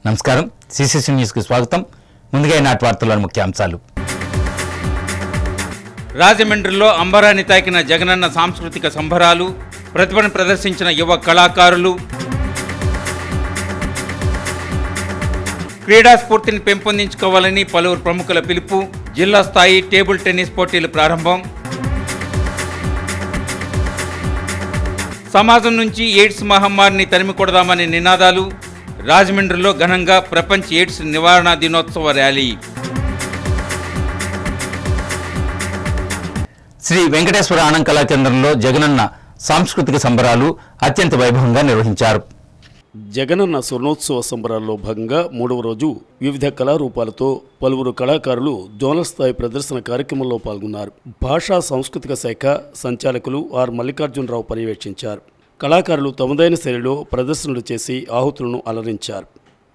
నమస్కారం సిసిసి న్యూస్కి స్వాగతం ముందుగా ఈనాటి వార్తల్లోని ముఖ్యాంశాలు రాజమండ్రిలో అంబరాన్ని తాకిన జగనన్న సాంస్కృతిక సంబరాలు ప్రతిభను ప్రదర్శించిన యువ కళాకారులు క్రీడా స్ఫూర్తిని పెంపొందించుకోవాలని పలువురు ప్రముఖుల పిలుపు జిల్లా స్థాయి టేబుల్ టెన్నిస్ పోటీలు ప్రారంభం సమాజం నుంచి ఎయిడ్స్ మహమ్మారిని తరిమి కొడదామనే నినాదాలు రాజమండ్రిలో ఘనంగా ప్రపంచ ఎయిడ్స్ నివారణ దినోత్సవ ర్యాలీ శ్రీ వెంకటేశ్వర ఆనంద్ కళా కేంద్రంలో జగనన్న సాంస్కృతిక సంబరాలు అత్యంత వైభవంగా నిర్వహించారు జగనన్న స్వర్ణోత్సవ సంబరాల్లో భాగంగా మూడవ రోజు వివిధ కళారూపాలతో పలువురు కళాకారులు జోనల్ స్థాయి ప్రదర్శన కార్యక్రమంలో పాల్గొన్నారు భాషా సాంస్కృతిక శాఖ సంచాలకులు ఆర్ మల్లికార్జునరావు పర్యవేక్షించారు కళాకారులు తమదైన శైలిలో ప్రదర్శనలు చేసి ఆహుతులను అలరించారు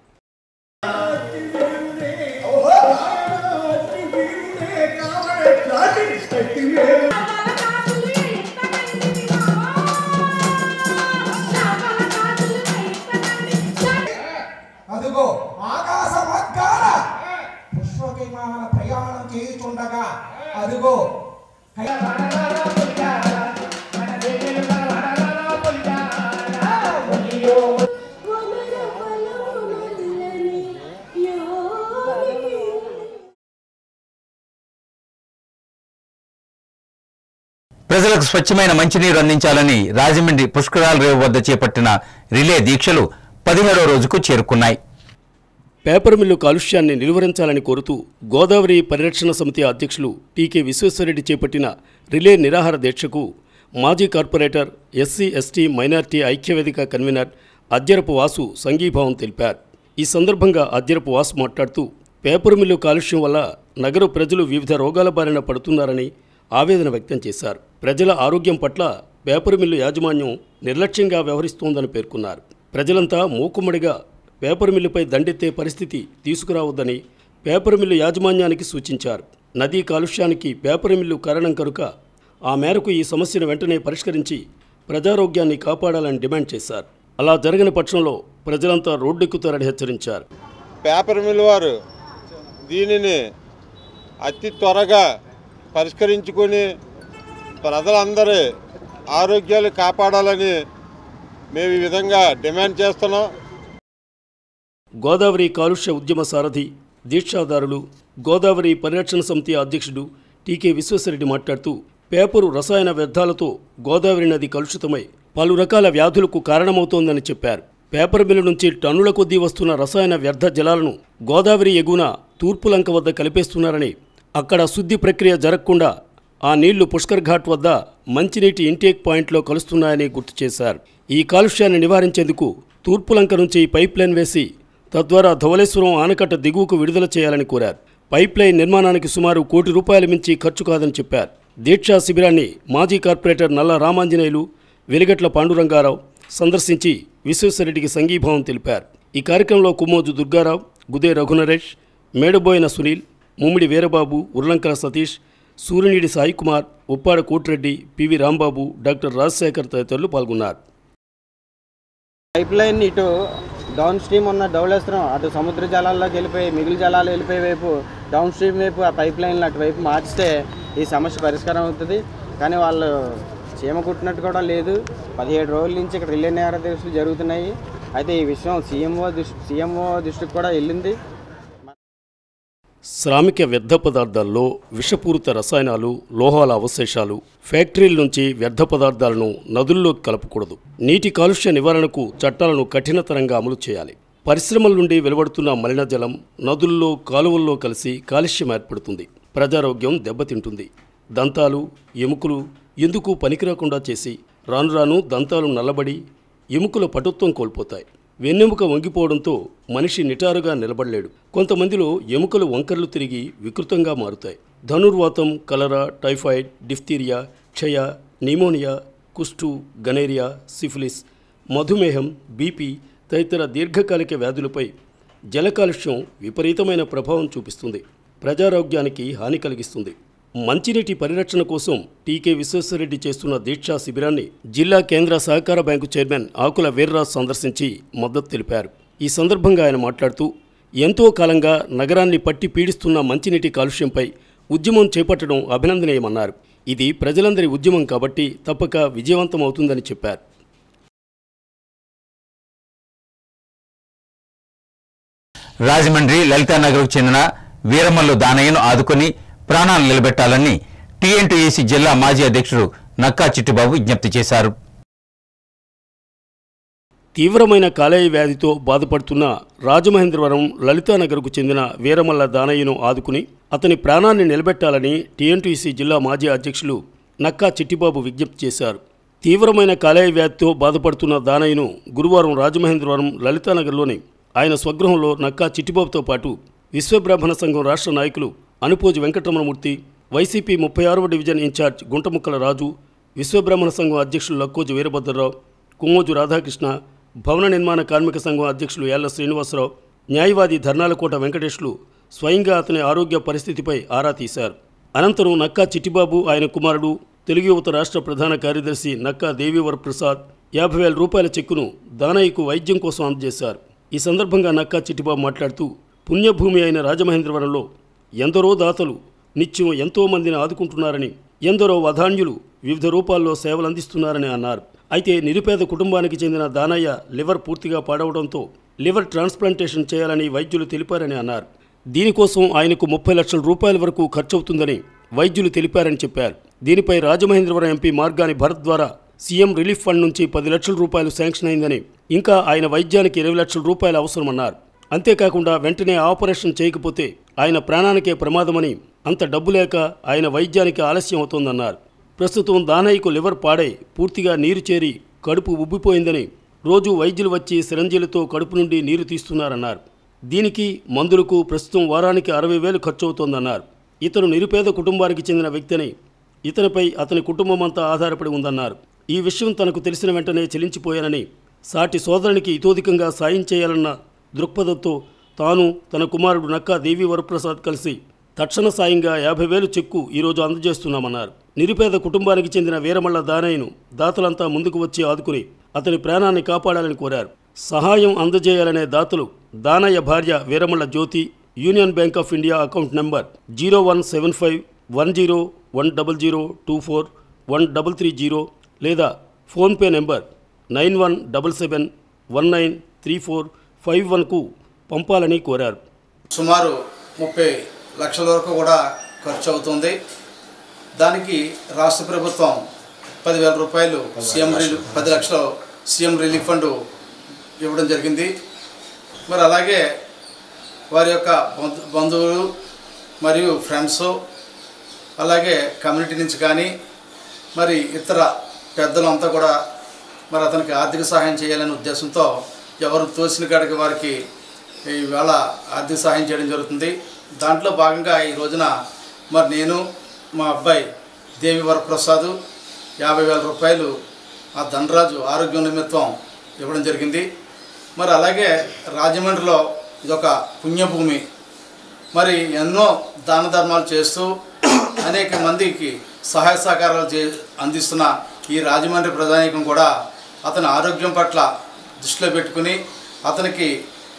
అదిగో ఆకాశ మార్గాల పుష్ప విమాన ప్రయాణం చేయుచుండగా అదిగో ప్రజలకు స్వచ్ఛమైన మంచినీరు అందించాలని రాజమండ్రి పుష్కరాల రేవు వద్ద చేపట్టిన రిలే దీక్షలు పదిహేడో రోజుకు చేరుకున్నాయి పేపర్ మిల్లు కాలుష్యాన్ని నిలువరించాలని కోరుతూ గోదావరి పరిరక్షణ సమితి అధ్యక్షులు టీకే విశ్వేశ్వరరెడ్డి చేపట్టిన రిలే నిరాహార దీక్షకు మాజీ కార్పొరేటర్ ఎస్సీ ఎస్టీ మైనార్టీ ఐక్యవేదిక కన్వీనర్ అజ్జరపు వాసు సంఘీభావం తెలిపారు ఈ సందర్భంగా అజ్జరపు వాసు మాట్లాడుతూ పేపర్ మిల్లు కాలుష్యం వల్ల నగర ప్రజలు వివిధ రోగాల బారిన పడుతున్నారని ఆవేదన వ్యక్తం చేశారు ప్రజల ఆరోగ్యం పట్ల పేపర్ మిల్లు యాజమాన్యం నిర్లక్ష్యంగా వ్యవహరిస్తోందని పేర్కొన్నారు ప్రజలంతా మూకుమ్మడిగా పేపర్ మిల్లుపై దండెత్తే పరిస్థితి తీసుకురావద్దని పేపర్ మిల్లు యాజమాన్యానికి సూచించారు నదీ కాలుష్యానికి పేపర్ మిల్లు కారణం కనుక ఆ మేరకు ఈ సమస్యను వెంటనే పరిష్కరించి ప్రజారోగ్యాన్ని కాపాడాలని డిమాండ్ చేశారు అలా జరగని పక్షంలో ప్రజలంతా రోడ్డెక్కుతారని హెచ్చరించారు పేపర్ మిల్ వారు దీనిని అతి త్వరగా పరిష్కరించుకొని ప్రజలందరి ఆరోగ్యాలు కాపాడాలని మేము ఈ విధంగా డిమాండ్ చేస్తున్నాం గోదావరి కాలుష్య ఉద్యమ సారథి దీక్షాదారులు గోదావరి పరిరక్షణ సమితి అధ్యక్షుడు టీకే విశ్వేశ్వరరెడ్డి మాట్లాడుతూ పేపరు రసాయన వ్యర్థాలతో గోదావరి నది కలుషితమై పలు రకాల వ్యాధులకు కారణమవుతోందని చెప్పారు పేపర్ మిల్లు నుంచి టన్నుల కొద్దీ వస్తున్న రసాయన వ్యర్థ జలాలను గోదావరి ఎగువన తూర్పు లంక వద్ద కలిపేస్తున్నారని అక్కడ శుద్ధి ప్రక్రియ జరగకుండా ఆ నీళ్లు పుష్కర్ ఘాట్ వద్ద మంచినీటి ఇంటేక్ పాయింట్లో కలుస్తున్నాయని గుర్తు చేశారు ఈ కాలుష్యాన్ని నివారించేందుకు తూర్పు లంక నుంచి పైప్ లైన్ వేసి తద్వారా ధవళేశ్వరం ఆనకట్ట దిగువకు విడుదల చేయాలని కోరారు పైప్ లైన్ నిర్మాణానికి సుమారు కోటి రూపాయల మించి ఖర్చు కాదని చెప్పారు దీక్షా శిబిరాన్ని మాజీ కార్పొరేటర్ నల్ల రామాంజనేయులు వెలిగట్ల పాండురంగారావు సందర్శించి విశ్వేశ్వరరెడ్డికి సంఘీభావం తెలిపారు ఈ కార్యక్రమంలో కుమ్మోజు దుర్గారావు గుదే రఘునరేష్ మేడబోయిన సునీల్ ముమ్మిడి వీరబాబు ఉర్లంకల సతీష్ సూర్యనీడి సాయికుమార్ ఉప్పాడ కోటిరెడ్డి పివి రాంబాబు డాక్టర్ రాజశేఖర్ తదితరులు పాల్గొన్నారు పైప్ లైన్ ఇటు డౌన్ స్ట్రీమ్ ఉన్న ధవళేశ్వరం అటు సముద్ర జలాల్లోకి వెళ్ళిపోయి మిగిలిన జలాలు వెళ్ళిపోయే వైపు డౌన్ స్ట్రీమ్ వైపు ఆ పైప్ లైన్లు అటువైపు మార్చితే ఈ సమస్య పరిష్కారం అవుతుంది కానీ వాళ్ళు చీమ కుట్టినట్టు కూడా లేదు పదిహేడు రోజుల నుంచి ఇక్కడ రిలే నేర దీక్షలు జరుగుతున్నాయి అయితే ఈ విషయం సీఎంఓ దృష్టి సీఎంఓ దృష్టికి కూడా వెళ్ళింది శ్రామిక వ్యర్థ పదార్థాల్లో విషపూరిత రసాయనాలు లోహాల అవశేషాలు ఫ్యాక్టరీల నుంచి వ్యర్థ పదార్థాలను నదుల్లోకి కలపకూడదు నీటి కాలుష్య నివారణకు చట్టాలను కఠినతరంగా అమలు చేయాలి పరిశ్రమల నుండి వెలువడుతున్న మలినజలం నదుల్లో కాలువల్లో కలిసి కాలుష్యం ఏర్పడుతుంది ప్రజారోగ్యం దెబ్బతింటుంది దంతాలు ఎముకలు ఎందుకు పనికిరాకుండా చేసి రాను రాను దంతాలు నల్లబడి ఎముకల పటుత్వం కోల్పోతాయి వెన్నెముక వంగిపోవడంతో మనిషి నిటారుగా నిలబడలేడు కొంతమందిలో ఎముకలు వంకర్లు తిరిగి వికృతంగా మారుతాయి ధనుర్వాతం కలరా టైఫాయిడ్ డిఫ్తీరియా క్షయ నిమోనియా కుష్టు గనేరియా సిఫిలిస్ మధుమేహం బీపీ తదితర దీర్ఘకాలిక వ్యాధులపై జల కాలుష్యం విపరీతమైన ప్రభావం చూపిస్తుంది ప్రజారోగ్యానికి హాని కలిగిస్తుంది మంచినీటి పరిరక్షణ కోసం టీకే విశ్వేశ్వరరెడ్డి చేస్తున్న దీక్షా శిబిరాన్ని జిల్లా కేంద్ర సహకార బ్యాంకు చైర్మన్ ఆకుల వీర్రాజ్ సందర్శించి మద్దతు తెలిపారు ఈ సందర్భంగా ఆయన మాట్లాడుతూ ఎంతో కాలంగా నగరాన్ని పట్టి పీడిస్తున్న మంచినీటి కాలుష్యంపై ఉద్యమం చేపట్టడం అభినందనీయమన్నారు ఇది ప్రజలందరి ఉద్యమం కాబట్టి తప్పక విజయవంతం అవుతుందని చెప్పారు రాజమండ్రి లలితానగర్కు చెందిన వీరమల్లు దానయ్యను ఆదుకొని ప్రాణాలు నిలబెట్టాలని టీఎన్టీఏసీ జిల్లా మాజీ అధ్యక్షుడు నక్కా చిట్టిబాబు విజ్ఞప్తి చేశారు తీవ్రమైన కాలేయ వ్యాధితో బాధపడుతున్న రాజమహేంద్రవరం లలితానగర్కు చెందిన వీరమల్ల దానయ్యను ఆదుకుని అతని ప్రాణాన్ని నిలబెట్టాలని టీఎన్టీసీ జిల్లా మాజీ అధ్యక్షులు నక్కా చిట్టిబాబు విజ్ఞప్తి చేశారు తీవ్రమైన కాలేయ వ్యాధితో బాధపడుతున్న దానయ్యను గురువారం రాజమహేంద్రవరం లలితానగర్లోని ఆయన స్వగృహంలో నక్కా చిట్టిబాబుతో పాటు విశ్వబ్రాహ్మణ సంఘం రాష్ట్ర నాయకులు అనుపోజు వెంకటరమణమూర్తి వైసీపీ ముప్పై ఆరవ డివిజన్ ఇన్ఛార్జ్ గుంటముక్కల రాజు విశ్వబ్రాహ్మణ సంఘం అధ్యక్షులు లక్కోజు వీరభద్రరావు కుమ్మోజు రాధాకృష్ణ భవన నిర్మాణ కార్మిక సంఘం అధ్యక్షులు యాళ్ల శ్రీనివాసరావు న్యాయవాది ధర్నాలకోట వెంకటేష్లు స్వయంగా అతని ఆరోగ్య పరిస్థితిపై ఆరా తీశారు అనంతరం నక్కా చిట్టిబాబు ఆయన కుమారుడు తెలుగు యువత రాష్ట్ర ప్రధాన కార్యదర్శి నక్కా దేవీవర ప్రసాద్ యాభై వేల రూపాయల చెక్కును దానయ్యకు వైద్యం కోసం అందజేశారు ఈ సందర్భంగా నక్కా చిట్టిబాబు మాట్లాడుతూ పుణ్యభూమి అయిన రాజమహేంద్రవరంలో ఎందరో దాతలు నిత్యం ఎంతో మందిని ఆదుకుంటున్నారని ఎందరో వధాన్యులు వివిధ రూపాల్లో సేవలు అందిస్తున్నారని అన్నారు అయితే నిరుపేద కుటుంబానికి చెందిన దానయ్య లివర్ పూర్తిగా పాడవడంతో లివర్ ట్రాన్స్ప్లాంటేషన్ చేయాలని వైద్యులు తెలిపారని అన్నారు దీనికోసం ఆయనకు ముప్పై లక్షల రూపాయల వరకు ఖర్చవుతుందని వైద్యులు తెలిపారని చెప్పారు దీనిపై రాజమహేంద్రవరం ఎంపీ మార్గాని భరత్ ద్వారా సీఎం రిలీఫ్ ఫండ్ నుంచి పది లక్షల రూపాయలు శాంక్షన్ అయిందని ఇంకా ఆయన వైద్యానికి ఇరవై లక్షల రూపాయలు అవసరమన్నారు అంతేకాకుండా వెంటనే ఆపరేషన్ చేయకపోతే ఆయన ప్రాణానికే ప్రమాదమని అంత డబ్బు లేక ఆయన వైద్యానికి ఆలస్యం అవుతోందన్నారు ప్రస్తుతం దానయ్యకు లివర్ పాడై పూర్తిగా నీరు చేరి కడుపు ఉబ్బిపోయిందని రోజు వైద్యులు వచ్చి సిరంజీలతో కడుపు నుండి నీరు తీస్తున్నారన్నారు దీనికి మందులకు ప్రస్తుతం వారానికి అరవై వేలు ఖర్చవుతోందన్నారు ఇతను నిరుపేద కుటుంబానికి చెందిన వ్యక్తిని ఇతనిపై అతని కుటుంబం అంతా ఆధారపడి ఉందన్నారు ఈ విషయం తనకు తెలిసిన వెంటనే చెలించిపోయానని సాటి సోదరునికి ఇతోధికంగా సాయం చేయాలన్న దృక్పథంతో తాను తన కుమారుడు నక్కా దేవి వరప్రసాద్ కలిసి తక్షణ సాయంగా యాభై వేలు చెక్కు ఈరోజు అందజేస్తున్నామన్నారు నిరుపేద కుటుంబానికి చెందిన వీరమల్ల దానయ్యను దాతలంతా ముందుకు వచ్చి ఆదుకుని అతని ప్రాణాన్ని కాపాడాలని కోరారు సహాయం అందజేయాలనే దాతలు దానయ్య భార్య Veeramalla Jyothi Union Bank of India account number zero one seven five one zero one double zero two four one double three zero లేదా PhonePe number nine one double seven one nine three four five వన్కు పంపాలని కోరారు సుమారు ముప్పై లక్షల వరకు కూడా ఖర్చు అవుతుంది దానికి రాష్ట్ర ప్రభుత్వం పదివేల రూపాయలు సీఎం రిలీఫ్ పది లక్షలు సీఎం రిలీఫ్ ఫండ్ ఇవ్వడం జరిగింది మరి అలాగే వారి యొక్క బంధు బంధువులు మరియు ఫ్రెండ్స్ అలాగే కమ్యూనిటీ నుంచి కానీ మరి ఇతర పెద్దలు అంతా కూడా మరి అతనికి ఆర్థిక సహాయం చేయాలనే ఉద్దేశంతో ఎవరు తోసిన కాడికి వారికి ఈవేళ ఆర్థిక సహాయం చేయడం జరుగుతుంది దాంట్లో భాగంగా ఈ రోజున మరి నేను మా అబ్బాయి దేవి వరప్రసాద్ యాభై వేల రూపాయలు ఆ ధనరాజు ఆరోగ్యం నిమిత్తం ఇవ్వడం జరిగింది మరి అలాగే రాజమండ్రిలో ఇదొక పుణ్యభూమి మరి ఎన్నో దాన ధర్మాలు చేస్తూ అనేక మందికి సహాయ సహకారాలు చే అందిస్తున్న ఈ రాజమండ్రి ప్రధానికం కూడా అతని ఆరోగ్యం పట్ల దృష్టిలో పెట్టుకుని అతనికి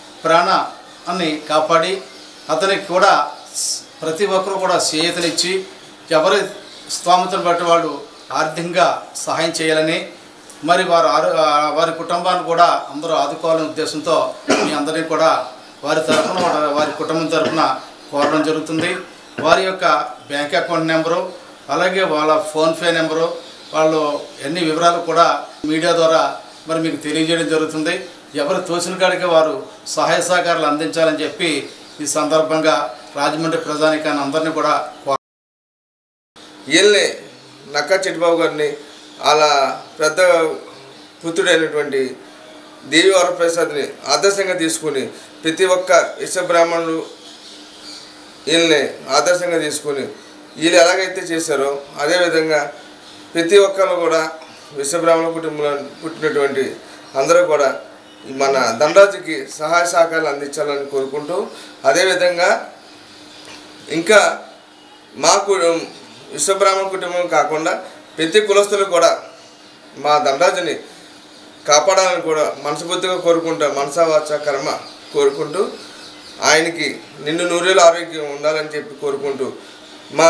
ప్రాణాన్ని కాపాడి అతనికి కూడా స్- ప్రతి ఒక్కరూ కూడా చేయూతనిచ్చి ఎవరి స్తోమతను బట్టి వాళ్ళు ఆర్థికంగా సహాయం చేయాలని మరి వారు ఆరో ఆ, వారి కుటుంబాన్ని కూడా అందరూ ఆదుకోవాలనే ఉద్దేశంతో మీ అందరినీ కూడా వారి తరఫున వారి- వారి కుటుంబం తరఫున కోరడం జరుగుతుంది వారి యొక్క బ్యాంక్ అకౌంట్ నెంబరు అలాగే వాళ్ళ ఫోన్పే నెంబరు వాళ్ళు అన్ని వివరాలు కూడా మీడియా ద్వారా మరి మీకు తెలియజేయడం జరుగుతుంది ఎవరు తోచిన కాడికి వారు సహాయ సహకారాలు అందించాలని చెప్పి ఈ సందర్భంగా రాజమండ్రి ప్రజానికాన్ని అందరినీ కూడా కోర వీళ్ళని నక్కా చిట్టిబాబు గారిని వాళ్ళ పెద్ద పుత్రుడైనటువంటి దేవి వరప్రసాద్ని ఆదర్శంగా తీసుకుని ప్రతి ఒక్క విశ్వ బ్రాహ్మణులు వీళ్ళని ఆదర్శంగా తీసుకుని వీళ్ళు ఎలాగైతే చేశారో అదేవిధంగా ప్రతి ఒక్కరు కూడా విశ్వబ్రాహ్మణ కుటుంబంలో పుట్టినటువంటి అందరూ కూడా మన ధనరాజుకి సహాయ సహకారాలు అందించాలని కోరుకుంటూ అదేవిధంగా ఇంకా మా కు- విశ్వబ్రాహ్మణ కుటుంబం కాకుండా ప్రతి కులస్తులు కూడా మా దండరాజుని కాపాడాలని కూడా మనస్ఫూర్తిగా కోరుకుంటా మనసా వాచ కర్మ కోరుకుంటూ ఆయనకి నిన్ను నూరేళ్ళు ఆరోగ్యం ఉండాలని చెప్పి కోరుకుంటూ మా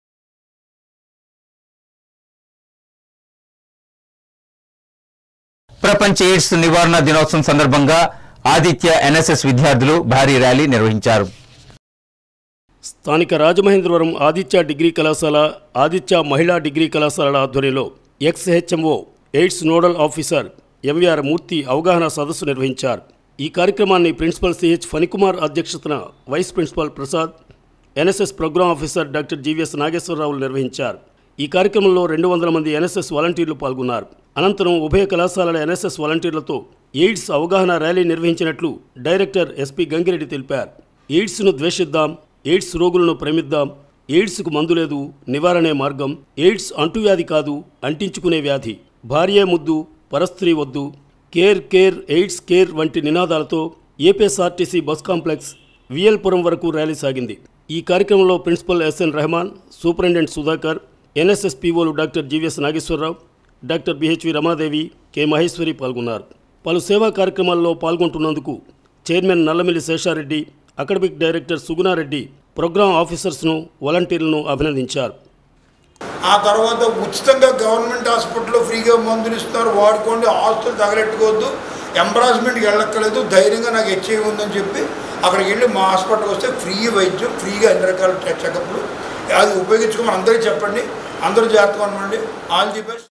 ప్రపంచ ఎయిడ్స్ నివారణ దినోత్సవం సందర్భంగా ఆదిత్య ఎన్ఎస్ఎస్ విద్యార్థులు భారీ ర్యాలీ నిర్వహించారు స్థానిక రాజమహేంద్రవరం ఆదిత్య డిగ్రీ కళాశాల ఆదిత్య మహిళా డిగ్రీ కళాశాలల ఆధ్వర్యంలో ex HMO AIDS nodal officer MVR Murthy అవగాహన సదస్సు నిర్వహించారు ఈ కార్యక్రమాన్ని ప్రిన్సిపల్ సిహెచ్ ఫణికుమార్ అధ్యక్షతన vice principal Prasad NSS programme officer doctor GVS నాగేశ్వరరావులు నిర్వహించారు ఈ కార్యక్రమంలో రెండు వందల మంది ఎన్ఎస్ఎస్ వాలంటీర్లు పాల్గొన్నారు అనంతరం ఉభయ కళాశాలల ఎన్ఎస్ఎస్ వాలంటీర్లతో ఎయిడ్స్ అవగాహన ర్యాలీ నిర్వహించినట్లు డైరెక్టర్ ఎస్పీ గంగిరెడ్డి తెలిపారు ఎయిడ్స్ను ద్వేషిద్దాం ఎయిడ్స్ రోగులను ప్రేమిద్దాం ఎయిడ్స్కు మందు లేదు నివారణే మార్గం ఎయిడ్స్ అంటువ్యాధి కాదు అంటించుకునే వ్యాధి భార్యే ముద్దు పరస్త్రీ వద్దు కేర్ కేర్ ఎయిడ్స్ కేర్ వంటి నినాదాలతో ఏపీఎస్ఆర్టీసీ బస్ కాంప్లెక్స్ విఎల్పురం వరకు ర్యాలీ సాగింది ఈ కార్యక్రమంలో principal SN Rehman superintendent Sudhakar NSS పీఓలు doctor GVS Nageswararao doctor BHV Ramadevi K Maheswari పాల్గొన్నారు పలు సేవా కార్యక్రమాల్లో పాల్గొంటున్నందుకు chairman Nallamilli Seshareddy academic director Sugunareddy programme ఆఫీసర్స్ను వాలంటీర్లను అభినందించారు ఆ తర్వాత ఉచితంగా గవర్నమెంట్ హాస్పిటల్లో ఫ్రీగా మందులు ఇస్తున్నారు వాడుకోండి ఆస్తులు తగలెట్టుకోవద్దు ఎంబ్రాస్మెంట్కి వెళ్ళక్కర్లేదు ధైర్యంగా నాకు హెచ్ఐవి ఉందని చెప్పి అక్కడికి వెళ్ళి మా హాస్పిటల్కి వస్తే ఫ్రీ వైద్యం ఫ్రీగా అన్ని రకాల చెకప్లు అది ఉపయోగించుకోమని అందరికీ చెప్పండి అందరూ జాగ్రత్తగా ఉండండి ఆల్ ది బెస్ట్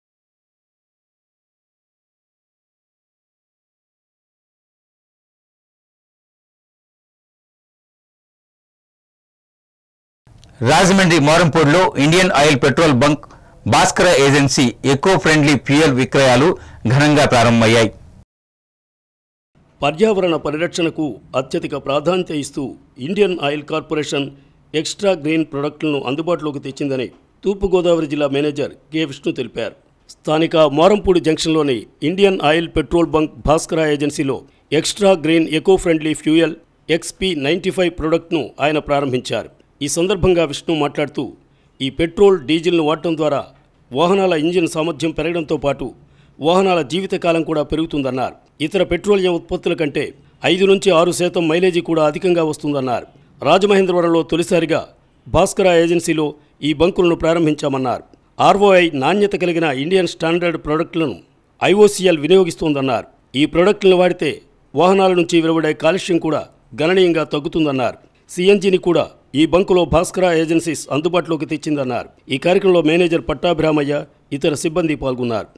రాజమండ్రి మోరంపూడిలో Indian Oil petrol bunk Bhaskara agency eco friendly fuel విక్రయాలు ఘనంగా ప్రారంభమయ్యాయి పర్యావరణ పరిరక్షణకు అత్యధిక ప్రాధాన్యత ఇస్తూ Indian Oil Corporation extra green ప్రొడక్టులను అందుబాటులోకి తెచ్చిందని తూర్పుగోదావరి జిల్లా మేనేజర్ కె విష్ణు తెలిపారు స్థానిక మోరంపూడి జంక్షన్లోని Indian Oil petrol bunk Bhaskara ఏజెన్సీలో extra green eco friendly fuel XP ninety five ప్రొడక్ట్ను ఆయన ప్రారంభించారు ఈ సందర్భంగా విష్ణు మాట్లాడుతూ ఈ పెట్రోల్ డీజిల్ను వాడటం ద్వారా వాహనాల ఇంజిన్ సామర్థ్యం పెరగడంతో పాటు వాహనాల జీవితకాలం కూడా పెరుగుతుందన్నారు ఇతర పెట్రోలియం ఉత్పత్తుల కంటే ఐదు నుంచి ఆరు శాతం మైలేజీ కూడా అధికంగా వస్తుందన్నారు రాజమహేంద్రవరంలో తొలిసారిగా భాస్కర ఏజెన్సీలో ఈ బంకులను ప్రారంభించామన్నారు ఆర్ఓఐ నాణ్యత కలిగిన ఇండియన్ స్టాండర్డ్ ప్రోడక్టులను ఐఓసీఎల్ వినియోగిస్తోందన్నారు ఈ ప్రోడక్టులను వాడితే వాహనాల నుంచి వెలువడే కాలుష్యం కూడా గణనీయంగా తగ్గుతుందన్నారు సిఎన్జిని కూడా ఈ బంకులో భాస్కర ఏజెన్సీస్ అందుబాటులోకి తెచ్చిందన్నారు ఈ కార్యక్రమంలో మేనేజర్ పట్టాభిరామయ్య ఇతర సిబ్బంది పాల్గొన్నారు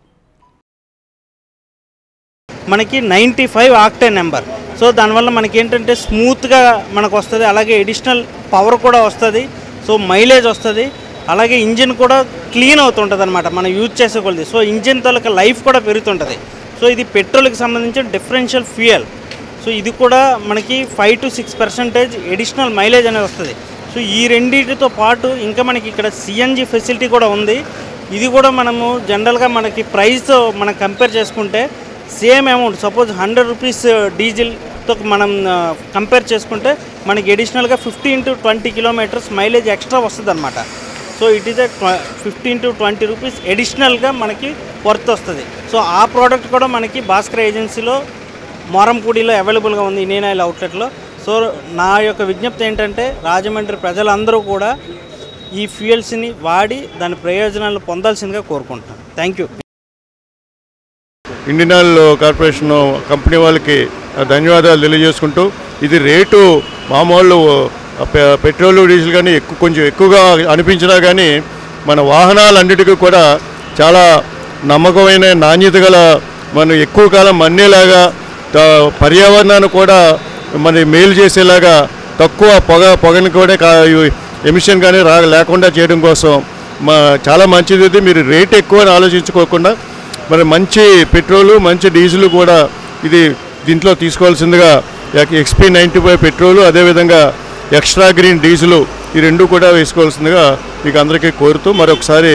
మనకి ninety five octane number so దానివల్ల మనకి ఏంటంటే స్మూత్గా మనకు వస్తుంది అలాగే ఎడిషనల్ పవర్ కూడా వస్తుంది సో మైలేజ్ వస్తుంది అలాగే ఇంజిన్ కూడా క్లీన్ అవుతుంటుంది అనమాట మనం యూజ్ చేసే కొలది సో ఇంజిన్ తాలూకా లైఫ్ కూడా పెరుగుతుంటుంది సో ఇది పెట్రోల్కి సంబంధించిన డిఫరెన్షియల్ ఫ్యూయల్ సో ఇది కూడా మనకి five to six percentage additional mileage అనేది వస్తుంది సో ఈ రెండింటితో పాటు ఇంకా మనకి ఇక్కడ సిఎన్జి ఫెసిలిటీ కూడా ఉంది ఇది కూడా మనము జనరల్గా మనకి ప్రైస్తో మనం కంపేర్ చేసుకుంటే same amount suppose hundred rupees డీజిల్తో మనం కంపేర్ చేసుకుంటే మనకి ఎడిషనల్గా fifteen to twenty kilometres mileage extra వస్తుంది అనమాట so it is fifteen to twenty rupees ఎడిషనల్గా మనకి వర్త్ వస్తుంది సో ఆ ప్రోడక్ట్ కూడా మనకి భాస్కర్ ఏజెన్సీలో మోరంపూడిలో అవైలబుల్గా ఉంది ఇండియన్ ఆయిల్ అవుట్లెట్లో సో నా యొక్క విజ్ఞప్తి ఏంటంటే రాజమండ్రి ప్రజలందరూ కూడా ఈ ఫ్యూయల్స్ని వాడి దాని ప్రయోజనాలను పొందాల్సిందిగా కోరుకుంటున్నాను thank you Indian Oil Corporation company వాళ్ళకి ధన్యవాదాలు తెలియజేసుకుంటూ ఇది రేటు మామూలు పె- పెట్రోల్ డీజిల్ కానీ ఎక్కువ కొంచెం ఎక్కువగా అనిపించినా కానీ మన వాహనాలన్నిటికీ కూడా చాలా నమ్మకమైన నాణ్యత గల మనం ఎక్కువ కాలం మన్నేలాగా త- పర్యావరణాన్ని కూడా మన మేలు చేసేలాగా తక్కువ పొగ పొగని కూడా ఎమిషన్ కానీ రా లేకుండా చేయడం కోసం మా చాలా మంచిది ఇది మీరు రేట్ ఎక్కువ అని ఆలోచించుకోకుండా మరి మంచి పెట్రోలు మంచి డీజిల్ కూడా ఇది దీంట్లో తీసుకోవాల్సిందిగా ఎక్స్పీ నైంటీ ఫైవ్ పెట్రోలు అదేవిధంగా ఎక్స్ట్రా గ్రీన్ డీజిల్ ఈ రెండు కూడా వేసుకోవాల్సిందిగా మీకు అందరికీ కోరుతూ మరొకసారి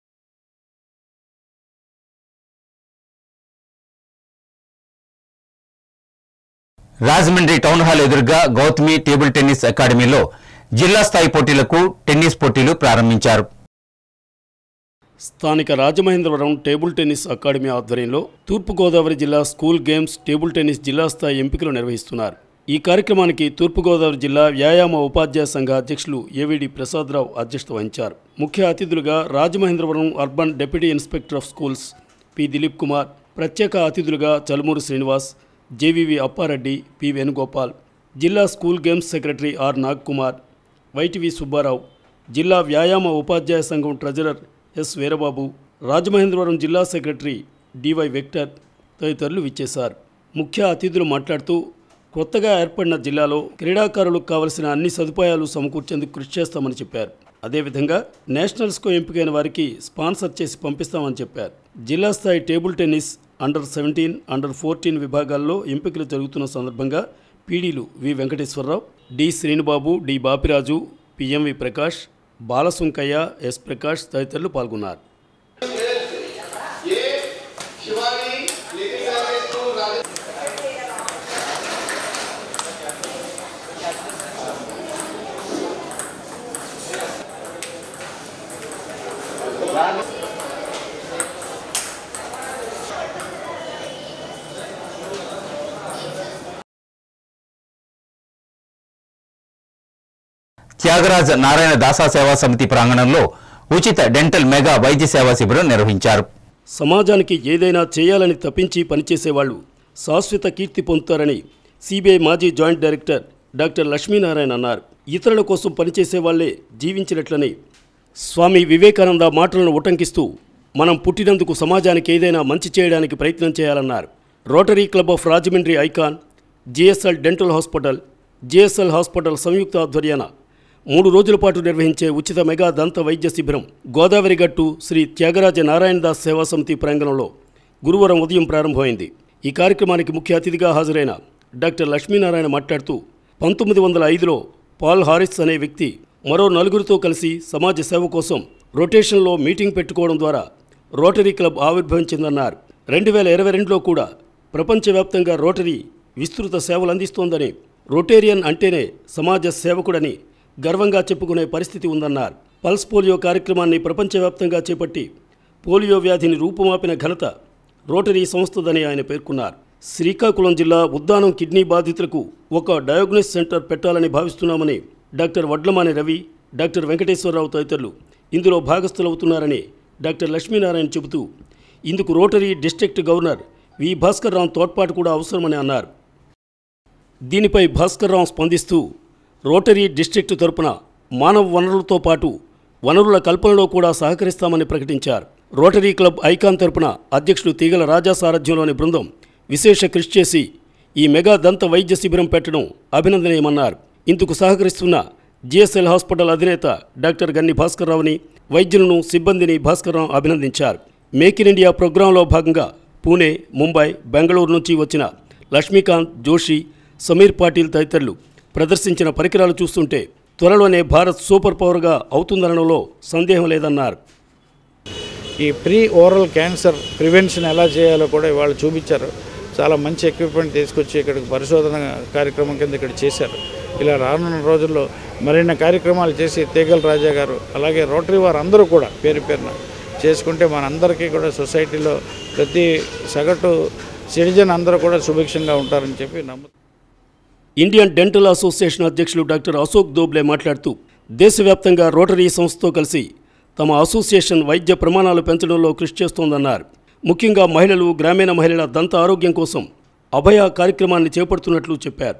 రాజమండ్రి టౌన్ హాల్ ఎదురుగా గౌతమి టేబుల్ టెన్నిస్ అకాడమీలో జిల్లా స్థాయి పోటీలకు టెన్నిస్ పోటీలు ప్రారంభించారు స్థానిక రాజమహేంద్రవరం టేబుల్ టెన్నిస్ అకాడమీ ఆధ్వర్యంలో తూర్పుగోదావరి జిల్లా స్కూల్ గేమ్స్ టేబుల్ టెన్నిస్ జిల్లా స్థాయి ఎంపికలు నిర్వహిస్తున్నారు ఈ కార్యక్రమానికి తూర్పుగోదావరి జిల్లా వ్యాయామ ఉపాధ్యాయ సంఘ అధ్యక్షులు ఏవిడి ప్రసాదరావు అధ్యక్షత వహించారు ముఖ్య అతిథులుగా Rajamahendravaram urban deputy inspector of schools P Dilip Kumar ప్రత్యేక అతిథులుగా చలమూరు శ్రీనివాస్ జేవివి అప్పారెడ్డి పి వేణుగోపాల్ జిల్లా school games secretary R Nagkumar YTV Subbarao జిల్లా వ్యాయామ ఉపాధ్యాయ సంఘం ట్రెజరర్ ఎస్ వీరబాబు రాజమహేంద్రవరం జిల్లా సెక్రటరీ డివై వెక్టర్ తదితరులు విచ్చేశారు ముఖ్య అతిథులు మాట్లాడుతూ కొత్తగా ఏర్పడిన జిల్లాలో క్రీడాకారులకు కావలసిన అన్ని సదుపాయాలు సమకూర్చేందుకు కృషి చేస్తామని చెప్పారు అదేవిధంగా నేషనల్స్కు ఎంపికైన వారికి స్పాన్సర్ చేసి పంపిస్తామని చెప్పారు జిల్లా స్థాయి table tennis under seventeen under fourteen విభాగాల్లో ఎంపికలు జరుగుతున్న సందర్భంగా పీడీలు V Venkateswararao D Srinubabu D Bapiraju PMV Prakash Balasunkayya S Prakash తదితరులు పాల్గొన్నారు త్యాగరాజ నారాయణ దాసా సేవా సమితి ప్రాంగణంలో ఉచిత డెంటల్ మెగా వైద్య సేవా శిబిరం నిర్వహించారు సమాజానికి ఏదైనా చేయాలని తప్పించి పనిచేసేవాళ్ళు శాశ్వత కీర్తి పొందుతారని సిబిఐ మాజీ జాయింట్ డైరెక్టర్ డాక్టర్ లక్ష్మీనారాయణ అన్నారు ఇతరుల కోసం పనిచేసే వాళ్లే జీవించినట్లని స్వామి వివేకానంద మాటలను ఉటంకిస్తూ మనం పుట్టినందుకు సమాజానికి ఏదైనా మంచి చేయడానికి ప్రయత్నం చేయాలన్నారు Rotary Club of Rajahmundry icon GSL dental hospital GSL hospital సంయుక్త ఆధ్వర్యాన మూడు రోజుల పాటు నిర్వహించే ఉచిత మెగా దంత వైద్య శిబిరం గోదావరి గట్టు శ్రీ త్యాగరాజ నారాయణదాస్ సేవా సమితి ప్రాంగణంలో గురువారం ఉదయం ప్రారంభమైంది ఈ కార్యక్రమానికి ముఖ్య అతిథిగా హాజరైన డాక్టర్ లక్ష్మీనారాయణ మాట్లాడుతూ పంతొమ్మిది వందల ఐదులో పాల్ హారిస్ అనే వ్యక్తి మరో నలుగురితో కలిసి సమాజ సేవ కోసం రొటేషన్లో మీటింగ్ పెట్టుకోవడం ద్వారా రోటరీ క్లబ్ ఆవిర్భవించిందన్నారు రెండు వేల ఇరవై రెండులో కూడా ప్రపంచవ్యాప్తంగా రోటరీ విస్తృత సేవలు అందిస్తోందని రొటేరియన్ అంటేనే సమాజ సేవకుడని గర్వంగా చెప్పుకునే పరిస్థితి ఉందన్నారు పల్స్ పోలియో కార్యక్రమాన్ని ప్రపంచవ్యాప్తంగా చేపట్టి పోలియో వ్యాధిని రూపుమాపిన ఘనత రోటరీ సంస్థదని ఆయన పేర్కొన్నారు శ్రీకాకుళం జిల్లా ఉద్దానం కిడ్నీ బాధితులకు ఒక డయాగ్నోస్ సెంటర్ పెట్టాలని భావిస్తున్నామని డాక్టర్ వడ్లమాని రవి డాక్టర్ వెంకటేశ్వరరావు తదితరులు ఇందులో భాగస్థులవుతున్నారని డాక్టర్ లక్ష్మీనారాయణ చెబుతూ ఇందుకు Rotary district governor V Bhaskar Rao తోడ్పాటు కూడా అవసరమని అన్నారు దీనిపై భాస్కర్ రావు స్పందిస్తూ రోటరీ డిస్ట్రిక్ట్ తరపున మానవ వనరులతో పాటు వనరుల కల్పనలో కూడా సహకరిస్తామని ప్రకటించారు రోటరీ క్లబ్ ఐకాన్ తరపున అధ్యక్షుడు తీగల రాజా సారథ్యంలోని బృందం విశేష కృషి చేసి ఈ మెగా దంత వైద్య శిబిరం పెట్టడం అభినందనీయమన్నారు ఇందుకు సహకరిస్తున్న జిఎస్ఎల్ హాస్పిటల్ అధినేత డాక్టర్ గన్ని భాస్కర్ రావుని వైద్యులను సిబ్బందిని భాస్కర్ రావు అభినందించారు మేక్ ఇన్ ఇండియా ప్రోగ్రాంలో భాగంగా పూణే ముంబై బెంగళూరు నుంచి వచ్చిన లక్ష్మీకాంత్ జోషి సమీర్ పాటిల్ తదితరులు ప్రదర్శించిన పరికరాలు చూస్తుంటే త్వరలోనే భారత్ సూపర్ పవర్గా అవుతుందనడంలో సందేహం లేదన్నారు ఈ ప్రీ ఓరల్ క్యాన్సర్ ప్రివెన్షన్ ఎలా చేయాలో కూడా ఇవాళ చూపించారు చాలా మంచి ఎక్విప్మెంట్ తీసుకొచ్చి ఇక్కడికి పరిశోధన కార్యక్రమం కింద ఇక్కడ చేశారు ఇలా రానున్న రోజుల్లో మరిన్ని కార్యక్రమాలు చేసి తీగల రాజా గారు అలాగే రోటరీ వారు అందరూ కూడా పేరు పేరున చేసుకుంటే మనందరికీ కూడా సొసైటీలో ప్రతి సగటు సిటిజన్ అందరూ కూడా సుభిక్షంగా ఉంటారని చెప్పి నమ్ము ఇండియన్ డెంటల్ అసోసియేషన్ అధ్యక్షులు డాక్టర్ అశోక్ దోబ్లే మాట్లాడుతూ దేశవ్యాప్తంగా రోటరీ సంస్థతో కలిసి తమ అసోసియేషన్ వైద్య ప్రమాణాలు పెంచడంలో కృషి చేస్తోందన్నారు ముఖ్యంగా మహిళలు గ్రామీణ మహిళల దంత ఆరోగ్యం కోసం అభయ కార్యక్రమాన్ని చేపడుతున్నట్లు చెప్పారు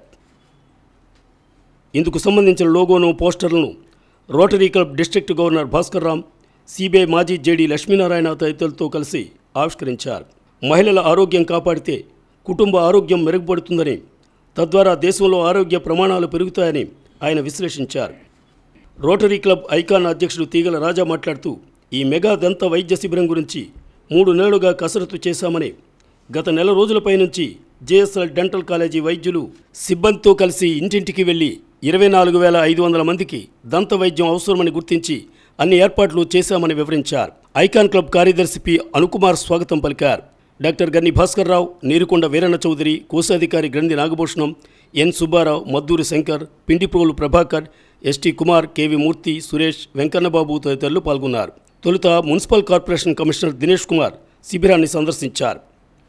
ఇందుకు సంబంధించిన లోగోను పోస్టర్లను Rotary Club district governor Bhaskar Ram CBI మాజీ జేడీ లక్ష్మీనారాయణ తదితరులతో కలిసి ఆవిష్కరించారు మహిళల ఆరోగ్యం కాపాడితే కుటుంబ ఆరోగ్యం మెరుగుపడుతుందని తద్వారా దేశంలో ఆరోగ్య ప్రమాణాలు పెరుగుతాయని ఆయన విశ్లేషించారు రోటరీ క్లబ్ ఐకాన్ అధ్యక్షుడు తీగల రాజా మాట్లాడుతూ ఈ మెగా దంత వైద్య శిబిరం గురించి మూడు నెలలుగా కసరత్తు చేశామని గత నెల రోజులపై నుంచి జేఎస్ఎల్ డెంటల్ కాలేజీ వైద్యులు సిబ్బందితో కలిసి ఇంటింటికి వెళ్లి ఇరవై నాలుగు వేల ఐదు వందల మందికి దంత వైద్యం అవసరమని గుర్తించి అన్ని ఏర్పాట్లు చేశామని వివరించారు ఐకాన్ క్లబ్ కార్యదర్శి పి అనుకుమార్ స్వాగతం పలికారు డాక్టర్ గన్ని భాస్కర్ రావు నీరుకొండ వీరన్న చౌదరి కోశాధికారి Granthi Nagabhushanam N Subbarao Madduri Shankar Pindiprolu Prabhakar ST Kumar KV Murthy Suresh Venkannababu తదితరులు పాల్గొన్నారు తొలుత municipal corporation commissioner Dinesh Kumar శిబిరాన్ని సందర్శించారు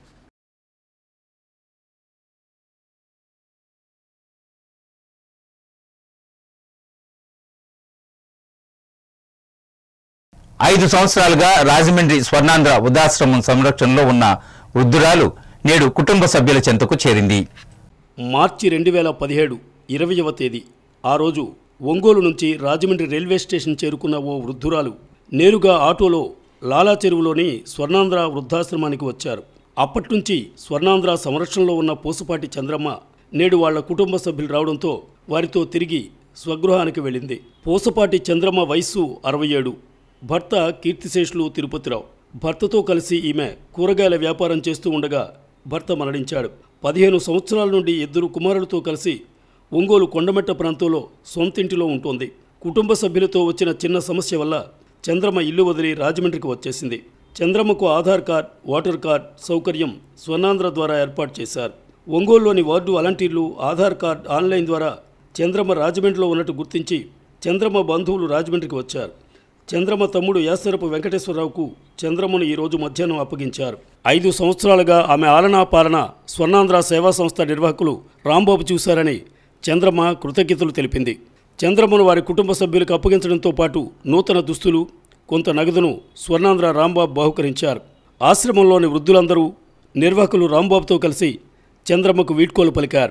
ఐదు సంవత్సరాలుగా రాజమండ్రి స్వర్ణాంధ్ర వృద్ధాశ్రమం సంరక్షణలో ఉన్న వృద్ధురాలు నేడు కుటుంబ సభ్యుల చెంతకు చేరింది మార్చి రెండు వేల పదిహేడు ఇరవయవ తేదీ ఆ రోజు ఒంగోలు నుంచి రాజమండ్రి రైల్వే స్టేషన్ చేరుకున్న ఓ వృద్ధురాలు నేరుగా ఆటోలో లాలా చెరువులోని స్వర్ణాంధ్ర వృద్ధాశ్రమానికి వచ్చారు అప్పటి నుంచి స్వర్ణాంధ్ర సంరక్షణలో ఉన్న పూసపాటి చంద్రమ్మ నేడు వాళ్ళ కుటుంబ సభ్యులు రావడంతో వారితో తిరిగి స్వగృహానికి వెళ్ళింది పూసపాటి చంద్రమ్మ వయస్సు అరవై ఏడు భర్త కీర్తిశేషులు తిరుపతిరావు భర్తతో కలిసి ఈమె కూరగాయల వ్యాపారం చేస్తూ ఉండగా భర్త మరణించాడు పదిహేను సంవత్సరాల నుండి ఇద్దరు కుమారులతో కలిసి ఒంగోలు కొండమెట్ట ప్రాంతంలో సొంతింటిలో ఉంటుంది కుటుంబ సభ్యులతో వచ్చిన చిన్న సమస్య వల్ల చంద్రమ్మ ఇల్లు వదిలి రాజమండ్రికి వచ్చేసింది చంద్రమ్మకు ఆధార్ కార్డ్ ఓటర్ కార్డ్ సౌకర్యం స్వర్ణాంధ్ర ద్వారా ఏర్పాటు చేశారు ఒంగోలులోని వార్డు వాలంటీర్లు ఆధార్ కార్డ్ ఆన్లైన్ ద్వారా చంద్రమ్మ రాజమండ్రిలో ఉన్నట్టు గుర్తించి చంద్రమ్మ బంధువులు రాజమండ్రికి వచ్చారు చంద్రమ్మ తమ్ముడు యాసరపు వెంకటేశ్వరరావుకు చంద్రమ్మను ఈరోజు మధ్యాహ్నం అప్పగించారు ఐదు సంవత్సరాలుగా ఆమె ఆలనా పాలన స్వర్ణాంధ్ర సేవా సంస్థ నిర్వాహకులు రాంబాబు చూశారని చంద్రమ్మ కృతజ్ఞతలు తెలిపింది చంద్రమ్మను వారి కుటుంబ సభ్యులకు అప్పగించడంతో పాటు నూతన దుస్తులు కొంత నగదును స్వర్ణాంధ్ర రాంబాబు బహుకరించారు ఆశ్రమంలోని వృద్ధులందరూ నిర్వాహకులు రాంబాబుతో కలిసి చంద్రమ్మకు వీడ్కోలు పలికారు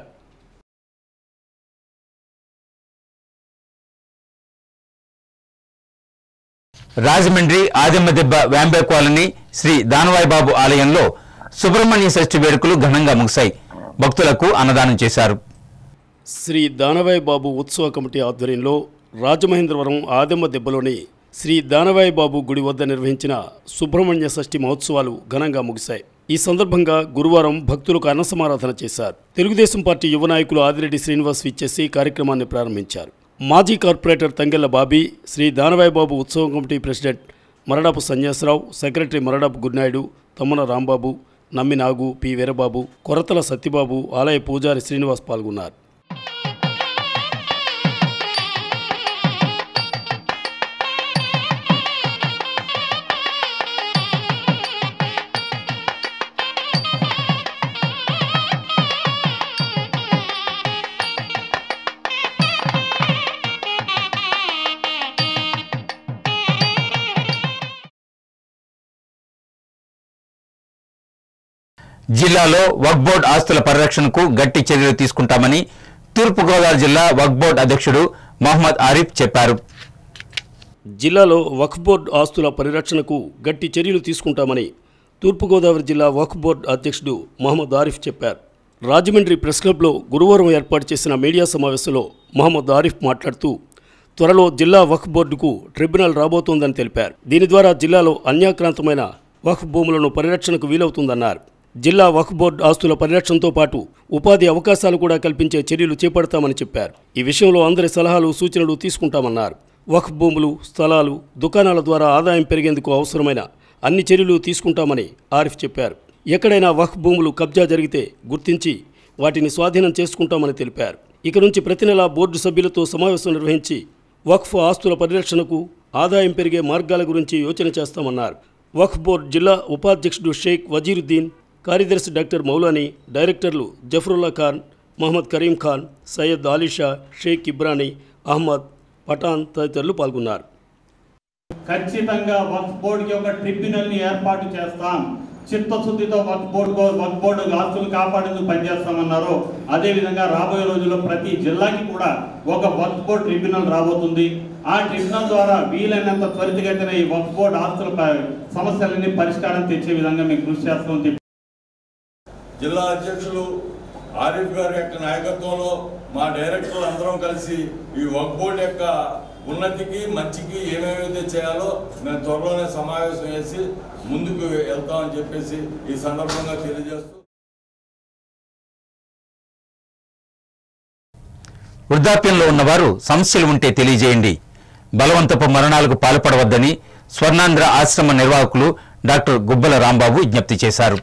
రాజమండ్రి ఆదిమ్మదెబ్బ వ్యాంబే కాలనీ శ్రీ దానవాయి బాబు ఆలయంలో సుబ్రహ్మణ్య షష్ఠి వేడుకలు ఘనంగా ముగిశాయి భక్తులకు అన్నదానం చేశారు శ్రీ దానవాయి బాబు ఉత్సవ కమిటీ ఆధ్వర్యంలో రాజమహేంద్రవరం ఆదెమ్మ దెబ్బలోని శ్రీ దానవాయి బాబు గుడి వద్ద నిర్వహించిన సుబ్రహ్మణ్య షష్ఠి మహోత్సవాలు ఘనంగా ముగిశాయి ఈ సందర్భంగా గురువారం భక్తులకు అన్న సమారాధన చేశారు తెలుగుదేశం పార్టీ యువ నాయకులు ఆదిరెడ్డి శ్రీనివాస్ విచ్చేసి కార్యక్రమాన్ని ప్రారంభించారు మాజీ కార్పొరేటర్ తంగెళ్ల బాబీ శ్రీ దానవాయి బాబు ఉత్సవ committee president Maradapu Sanyasirao secretary Maradapu Gudnaidu Tammana Rambabu Nammi Nagu P Veerababu Koratala Satyababu ఆలయ పూజారి శ్రీనివాస్ పాల్గొన్నారు జిల్లాలో వక్ బోర్డు ఆస్తుల పరిరక్షణకు గట్టి చర్యలు తీసుకుంటామని తూర్పుగోదావరి జిల్లా వక్ బోర్డు అధ్యక్షుడు మహమ్మద్ ఆరిఫ్ చెప్పారు జిల్లాలో వక్ఫ్ బోర్డు ఆస్తుల పరిరక్షణకు గట్టి చర్యలు తీసుకుంటామని తూర్పుగోదావరి జిల్లా వక్ఫ్ బోర్డు అధ్యక్షుడు మహమ్మద్ ఆరిఫ్ చెప్పారు రాజమండ్రి ప్రెస్ క్లబ్లో గురువారం ఏర్పాటు చేసిన మీడియా సమావేశంలో మహమ్మద్ ఆరిఫ్ మాట్లాడుతూ త్వరలో జిల్లా వక్ఫ్ బోర్డుకు ట్రిబ్యునల్ రాబోతోందని తెలిపారు దీని ద్వారా జిల్లాలో అన్యాక్రాంతమైన వక్ఫ్ భూములను పరిరక్షణకు వీలవుతుందన్నారు జిల్లా వక్ఫ్ బోర్డు ఆస్తుల పరిరక్షణతో పాటు ఉపాధి అవకాశాలు కూడా కల్పించే చర్యలు చేపడతామని చెప్పారు ఈ విషయంలో అందరి సలహాలు సూచనలు తీసుకుంటామన్నారు వక్ఫ్ భూములు స్థలాలు దుకాణాల ద్వారా ఆదాయం పెరిగేందుకు అవసరమైన అన్ని చర్యలు తీసుకుంటామని ఆరిఫ్ చెప్పారు ఎక్కడైనా వక్ఫ్ భూములు కబ్జా జరిగితే గుర్తించి వాటిని స్వాధీనం చేసుకుంటామని తెలిపారు ఇక నుంచి ప్రతి నెల బోర్డు సభ్యులతో సమావేశం నిర్వహించి వక్ఫ్ ఆస్తుల పరిరక్షణకు ఆదాయం పెరిగే మార్గాల గురించి యోచన చేస్తామన్నారు వక్ఫ్ బోర్డు జిల్లా ఉపాధ్యక్షుడు షేక్ వజీరుద్దీన్ కార్యదర్శి డాక్టర్ మౌలానీ డైరెక్టర్లు జఫరుల్లా ఖాన్ మహమ్మద్ కరీం ఖాన్ సయ్యద్ ఆలీషా షేక్ ఇబ్రానీ అహ్మద్ పఠాన్ తదితరులు పాల్గొన్నారు ఖచ్చితంగా వక్ఫ్ బోర్డుకి ఒక ట్రిబ్యునల్ ని ఏర్పాటు చేస్తాం చిత్తశుద్ధితో వక్ఫ్ బోర్డు వక్ఫ్ బోర్డు ఆస్తులు కాపాడేందుకు పనిచేస్తామన్నారు అదేవిధంగా రాబోయే రోజుల్లో ప్రతి జిల్లాకి కూడా ఒక వక్ఫ్ బోర్డు ట్రిబ్యునల్ రాబోతుంది ఆ ట్రిబ్యునల్ ద్వారా వీలైనంత త్వరితగతిన ఈ వక్ఫ్ బోర్డు ఆస్తుల ప- సమస్యలన్నీ పరిష్కారం తెచ్చే విధంగా మేము కృషి చేస్తామని చెప్పి జిల్లా అధ్యక్షులు ఆరిఫ్ గారి యొక్క నాయకత్వంలో మా డైరెక్టర్లు అందరం కలిసి ఈ వర్క్ బోర్డ్ యొక్క ఉన్నతికి మంచికి ఏమేమైతే చేయాలో మేము త్వరలోనే సమావేశం చేసి ముందుకు వెళ్తామని చెప్పేసి ఈ సందర్భంగా తెలియజేస్తూ వృద్ధాప్యంలో ఉన్నవారు సమస్యలు ఉంటే తెలియజేయండి బలవంతపు మరణాలకు పాల్పడవద్దని స్వర్ణాంధ్ర ఆశ్రమ నిర్వాహకులు డాక్టర్ గుబ్బల రాంబాబు విజ్ఞప్తి చేశారు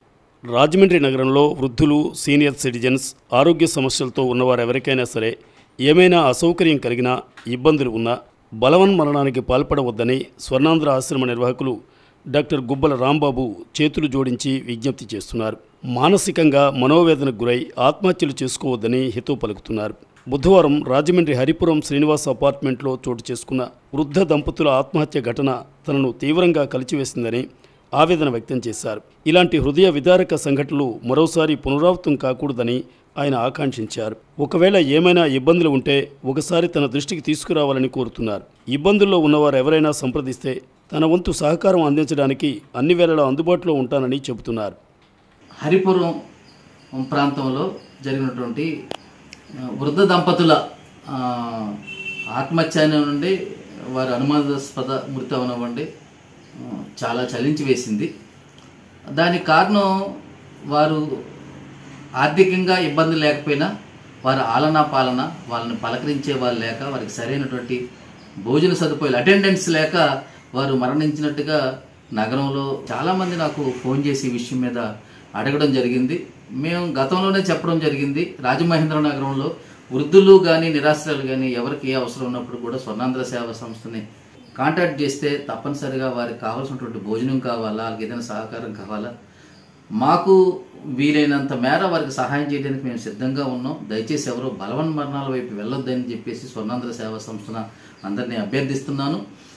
రాజమండ్రి నగరంలో వృద్ధులు సీనియర్ సిటిజన్స్ ఆరోగ్య సమస్యలతో ఉన్నవారు ఎవరికైనా సరే ఏమైనా అసౌకర్యం కలిగినా ఇబ్బందులు ఉన్నా బలవన్మరణానికి పాల్పడవద్దని స్వర్ణాంధ్ర ఆశ్రమ నిర్వాహకులు డాక్టర్ గుబ్బల రాంబాబు చేతులు జోడించి విజ్ఞప్తి చేస్తున్నారు మానసికంగా మనోవేదనకు గురై ఆత్మహత్యలు చేసుకోవద్దని హితవు పలుకుతున్నారు బుధవారం రాజమండ్రి హరిపురం శ్రీనివాస్ అపార్ట్మెంట్లో చోటు చేసుకున్న వృద్ధ దంపతుల ఆత్మహత్య ఘటన తనను తీవ్రంగా కలిచివేసిందని ఆవేదన వ్యక్తం చేశారు ఇలాంటి హృదయ విదారక సంఘటనలు మరోసారి పునరావృతం కాకూడదని ఆయన ఆకాంక్షించారు ఒకవేళ ఏమైనా ఇబ్బందులు ఉంటే ఒకసారి తన దృష్టికి తీసుకురావాలని కోరుతున్నారు ఇబ్బందుల్లో ఉన్నవారు ఎవరైనా సంప్రదిస్తే తన వంతు సహకారం అందించడానికి అన్ని వేళలా అందుబాటులో ఉంటానని చెబుతున్నారు హరిపురం ప్రాంతంలో జరిగినటువంటి ఆ, వృద్ధ దంపతుల ఆ, ఆత్మహత్య నుండి వారి అనుమానాస్పద మృతి అవనివ్వండి ఆ, చాలా చలించి వేసింది దానికి కారణం వారు ఆర్థికంగా ఇబ్బంది లేకపోయినా వారి ఆలనా పాలన వాళ్ళని పలకరించే వాళ్ళు లేక వారికి సరైనటువంటి భోజన సదుపాయాలు అటెండెన్స్ లేక వారు మరణించినట్టుగా నగరంలో చాలామంది నాకు ఫోన్ చేసి ఈ విషయం మీద అడగడం జరిగింది మేము గతంలోనే చెప్పడం జరిగింది రాజమహేంద్ర నగరంలో వృద్ధులు కానీ నిరాశ్రయాలు కానీ ఎవరికి ఏ అవసరం ఉన్నప్పుడు కూడా స్వర్ణాంధ్ర సేవా సంస్థని కాంటాక్ట్ చేస్తే తప్పనిసరిగా వారికి కావాల్సినటువంటి భోజనం కావాలా వాళ్ళకి ఏదైనా సహకారం కావాలా మాకు వీలైనంత మేర వారికి సహాయం చేయడానికి మేము సిద్ధంగా ఉన్నాం దయచేసి ఎవరో బలవన్ మరణాల వైపు వెళ్ళొద్దని చెప్పేసి స్వర్ణాంధ్ర సేవా సంస్థన అందరినీ అభ్యర్థిస్తున్నాను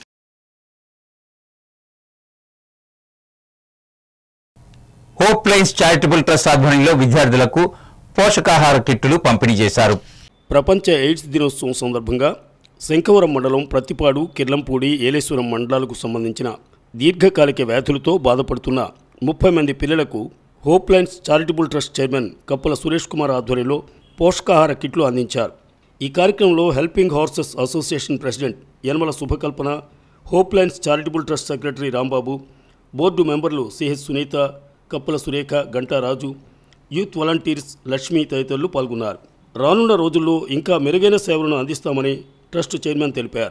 హోప్ లైన్స్ చారిటబుల్ ట్రస్ట్ ఆధ్వర్యంలో విద్యార్థులకు పోషకాహార కిట్లు పంపిణీ చేశారు ప్రపంచ ఎయిడ్స్ దినోత్సవం సందర్భంగా శంఖవరం మండలం ప్రతిపాడు కిర్లంపూడి ఏలేశ్వరం మండలాలకు సంబంధించిన దీర్ఘకాలిక వ్యాధులతో బాధపడుతున్న ముప్పై మంది పిల్లలకు Hope Lines charitable trust chairman Kappala Suresh Kumar ఆధ్వర్యంలో పోషకాహార కిట్లు అందించారు ఈ కార్యక్రమంలో helping horses association president Yanamala Shubhakalpana Hope Lines charitable trust secretary Rambabu board మెంబర్లు CH Sunitha Kappala Surekha Gantaraju youth volunteers Lakshmi తదితరులు పాల్గొన్నారు రానున్న రోజుల్లో ఇంకా మెరుగైన సేవలను అందిస్తామని ట్రస్ట్ చైర్మన్ తెలిపారు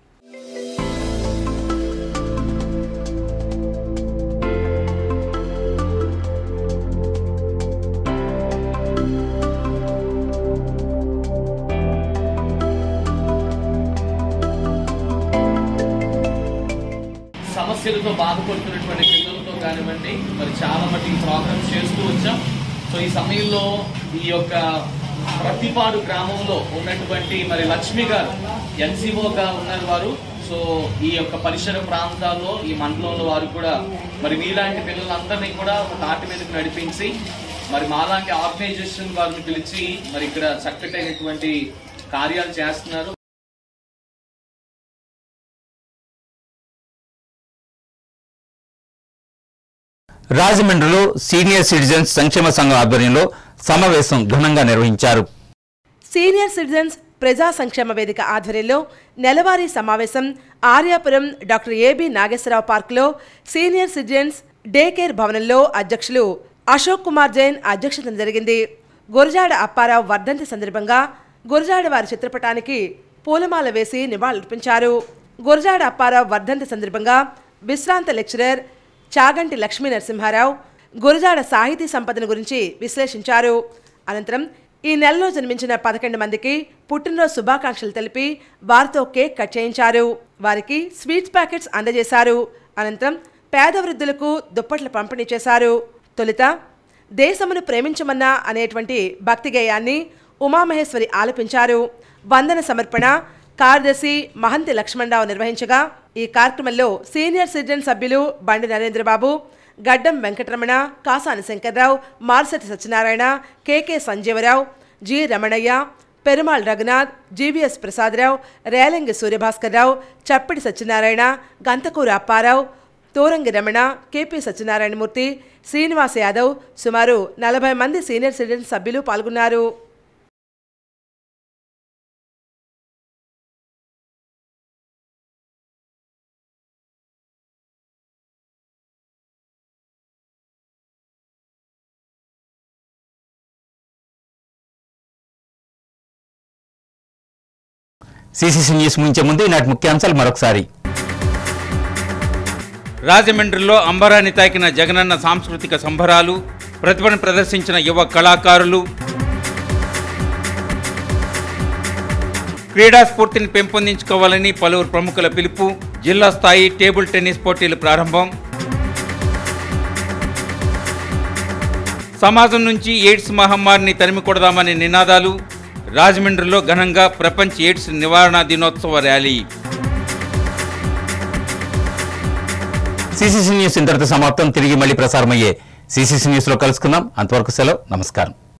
సమస్యలతో బాధపడుతున్నటువంటి పిల్లలతో కానివ్వండి మరి చాలా మటుకు ప్రోగ్రామ్స్ చేస్తూ వచ్చాం సో ఈ సమయంలో ఈ యొక్క ప్రతిపాడు గ్రామంలో ఉన్నటువంటి మరి లక్ష్మి గారు ఎన్సీఓగా ఉన్నారు వారు సో ఈ యొక్క పరిసర ప్రాంతాల్లో ఈ మండలంలో వారు కూడా మరి మీలాంటి పిల్లలందరినీ కూడా ఒక తాటి మీదకి నడిపించి మరి మాలాంటి ఆర్గనైజేషన్ వారిని పిలిచి మరి ఇక్కడ చక్కటైనటువంటి కార్యాలు చేస్తున్నారు రాజమండ్రిలో సీనియర్ సిటిజన్స్ సంక్షేమ సంఘం ఆధ్వర్యంలో సమావేశం ఘనంగా నిర్వహించారు సీనియర్ సిటిజన్స్ ప్రజా సంక్షేమ వేదిక ఆధ్వర్యంలో నెలవారీ సమావేశం ఆర్యాపురం డాక్టర్ ఏబి నాగేశ్వరరావు పార్కులో సీనియర్ సిటిజన్స్ డే కేర్ భవనంలో అధ్యక్షులు అశోక్ కుమార్ జైన్ అధ్యక్షతన జరిగింది గురజాడ అప్పారావు వర్ధంతి సందర్భంగా గురజాడ వారి చిత్రపటానికి పూలమాల వేసి నివాళులర్పించారు గురజాడ అప్పారావు వర్ధంతి సందర్భంగా విశ్రాంత లెక్చరర్ చాగంటి లక్ష్మీ నరసింహారావు గురజాడ సాహితీ సంపదన గురించి విశ్లేషించారు అనంతరం ఈ నెలలో జన్మించిన పదకొండు మందికి పుట్టినరోజు శుభాకాంక్షలు తెలిపి వారితో కేక్ కట్ చేయించారు వారికి స్వీట్స్ ప్యాకెట్స్ అందజేశారు అనంతరం పేద వృద్ధులకు దుప్పట్లు పంపిణీ చేశారు తొలుత దేశమును ప్రేమించమన్నా అనేటువంటి భక్తి గేయాన్ని ఉమామహేశ్వరి ఆలపించారు వందన సమర్పణ కార్యదర్శి మహంతి లక్ష్మణరావు నిర్వహించగా ఈ కార్యక్రమంలో సీనియర్ సిటిజన్ సభ్యులు Bandi Narendrababu Gaddam Venkataramana Kasani Shankarrao Marsati Satyanarayana KK Sanjeevarao G Ramanayya Perumal Raghunath GVS Prasadarao Relangi Suryabhaskarrao Chappidi Satyanarayana Gantakuru Apparao Torangi Ramana KP Satyanarayanamurthy Srinivas Yadav సుమారు నలభై మంది సీనియర్ సిటిజన్ సభ్యులు పాల్గొన్నారు సిసిసి న్యూస్ ముంచే ముందు ఈనాటి ముఖ్యాంశాలు మరొకసారి రాజమండ్రిలో అంబరాన్ని తాకిన జగనన్న సాంస్కృతిక సంబరాలు ప్రతిభను ప్రదర్శించిన యువ కళాకారులు క్రీడా స్ఫూర్తిని పెంపొందించుకోవాలని పలువురు ప్రముఖుల పిలుపు జిల్లా స్థాయి టేబుల్ టెన్నిస్ పోటీలు ప్రారంభం సమాజం నుంచి ఎయిడ్స్ మహమ్మారిని తరిమి కొడదామనే నినాదాలు రాజమండ్రిలో ఘనంగా ప్రపంచ ఎయిడ్స్ నివారణ దినోత్సవ ర్యాలీ సిసిసి న్యూస్ ఇంతటితో సమాప్తం తిరిగి మళ్ళీ ప్రసారమయ్యే సిసిసి న్యూస్లో కలుసుకుందాం అంతవరకు సెలవు నమస్కారం